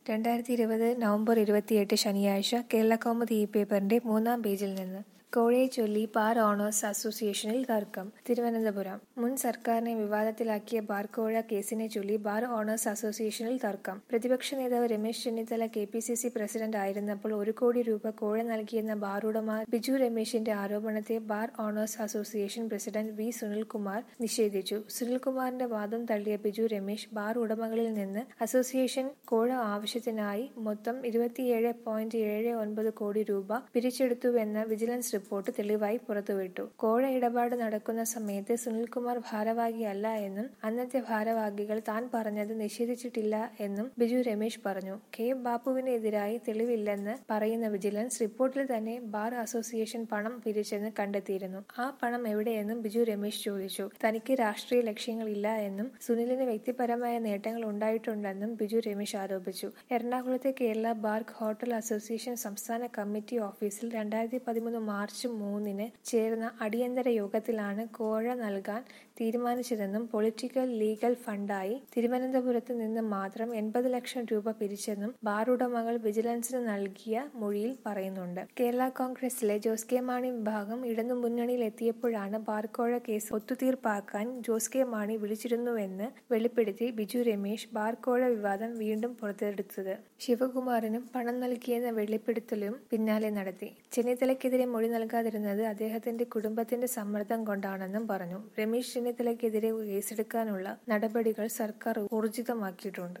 രണ്ടായിരത്തി ഇരുപത് നവംബർ ഇരുപത്തിയെട്ട് ശനിയാഴ്ച കേരളകൗമുദി ഈ പേപ്പറിന്റെ മൂന്നാം പേജിൽ നിന്ന് കോഴയെ ചൊല്ലി ബാർ ഓണേഴ്സ് അസോസിയേഷനിൽ തർക്കം തിരുവനന്തപുരം മുൻ സർക്കാരിനെ വിവാദത്തിലാക്കിയ ബാർ കോഴ കേസിനെ ചൊല്ലി ബാർ ഓണേഴ്സ് അസോസിയേഷനിൽ തർക്കം പ്രതിപക്ഷ നേതാവ് Ramesh Chennithala K P C C president ആയിരുന്നപ്പോൾ ഒരു കോടി രൂപ കോഴ നൽകിയെന്ന ബാർ ഉടമ ബിജു രമേശിന്റെ ആരോപണത്തെ bar owners association president V Sunilkumar നിഷേധിച്ചു സുനിൽകുമാറിന്റെ വാദം തള്ളിയ ബിജു രമേശ് ബാർ ഉടമകളിൽ നിന്ന് അസോസിയേഷൻ കോഴ ആവശ്യത്തിനായി മൊത്തം ഇരുപത്തിയേഴ് പോയിന്റ് ഏഴ് ഒൻപത് കോടി രൂപ പിരിച്ചെടുത്തുവെന്ന വിജിലൻസ് റിപ്പോർട്ട് തെളിവായി പുറത്തുവിട്ടു കോഴ ഇടപാട് നടക്കുന്ന സമയത്ത് സുനിൽകുമാർ ഭാരവാഹിയല്ല എന്നും അന്നത്തെ ഭാരവാഹികൾ താൻ പറഞ്ഞത് നിഷേധിച്ചിട്ടില്ല എന്നും ബിജു രമേശ് പറഞ്ഞു കെ ബാബുവിനെതിരായി തെളിവില്ലെന്ന് പറയുന്ന വിജിലൻസ് റിപ്പോർട്ടിൽ തന്നെ ബാർ അസോസിയേഷൻ പണം പിരിച്ചെന്ന് കണ്ടെത്തിയിരുന്നു ആ പണം എവിടെയെന്നും ബിജു രമേശ് ചോദിച്ചു തനിക്ക് രാഷ്ട്രീയ ലക്ഷ്യങ്ങളില്ല എന്നും സുനിലിന് വ്യക്തിപരമായ നേട്ടങ്ങൾ ഉണ്ടായിട്ടുണ്ടെന്നും ബിജു രമേശ് ആരോപിച്ചു എറണാകുളത്തെ കേരള ബാർ ഹോട്ടൽ അസോസിയേഷൻ സംസ്ഥാന കമ്മിറ്റി ഓഫീസിൽ രണ്ടായിരത്തി പതിമൂന്ന് മാർച്ച് മൂന്നിന് ചേർന്ന അടിയന്തര യോഗത്തിലാണ് കോഴ നൽകാൻ തീരുമാനിച്ചതെന്നും പൊളിറ്റിക്കൽ ലീഗൽ ഫണ്ടായി തിരുവനന്തപുരത്ത് നിന്ന് മാത്രം എൺപത് ലക്ഷം രൂപ പിരിച്ചെന്നും ബാർ ഉടമകൾ വിജിലൻസിന് നൽകിയ മൊഴിയിൽ പറയുന്നുണ്ട് കേരള കോൺഗ്രസിലെ ജോസ് കെ മാണി വിഭാഗം ഇടതു മുന്നണിയിൽ എത്തിയപ്പോഴാണ് ബാർക്കോഴ കേസ് ഒത്തുതീർപ്പാക്കാൻ ജോസ് കെ മാണി വിളിച്ചിരുന്നുവെന്ന് വെളിപ്പെടുത്തി ബിജു രമേശ് ബാർക്കോഴ വിവാദം വീണ്ടും പുറത്തെടുത്തത് ശിവകുമാറിനും പണം നൽകിയെന്ന വെളിപ്പെടുത്തലും പിന്നാലെ നടത്തി ചെന്നിത്തലയ്ക്കെതിരെ മൊഴി നൽകാതിരുന്നത് അദ്ദേഹത്തിന്റെ കുടുംബത്തിന്റെ സമ്മർദ്ദം കൊണ്ടാണെന്നും പറഞ്ഞു രമേശ് ചെന്നിത്തലയ്ക്കെതിരെ കേസെടുക്കാനുള്ള നടപടികൾ സർക്കാർ ഊർജിതമാക്കിയിട്ടുണ്ട്